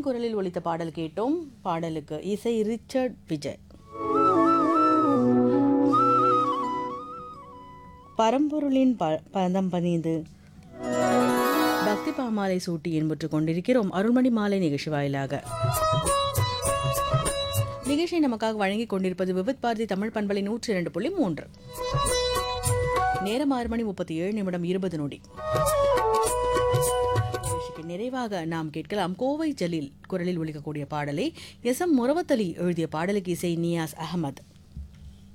குரலில் ஒலித்த பாடல் கேட்டோம் பாடலுக்கு இசை ரிச்சர்ட் விஜய் பரம்பொருளின் ப பதம் பணிந்து பக்தி பாமாலை சூட்டி என்பற்று கொண்டிருக்கிறோம் அருள்மணி மாலை நிகழ்ச்சி வாயிலாக நிகழ்ச்சியை நமக்காக வழங்கிக் கொண்டிருப்பது விவித் பாரதி தமிழ் பண்பலை நூற்றி இரண்டு புள்ளி மூன்று நேரம் ஆறு மணி முப்பத்தி ஏழு நிமிடம் இருபது நொடி நிகழ்ச்சிக்கு நிறைவாக நாம் கேட்கலாம் கோவை ஜலீல் குரலில் ஒலிக்கக்கூடிய பாடலை எஸ் எம் முரவத்தலி எழுதிய பாடலுக்கு இசை நியாஸ் அகமது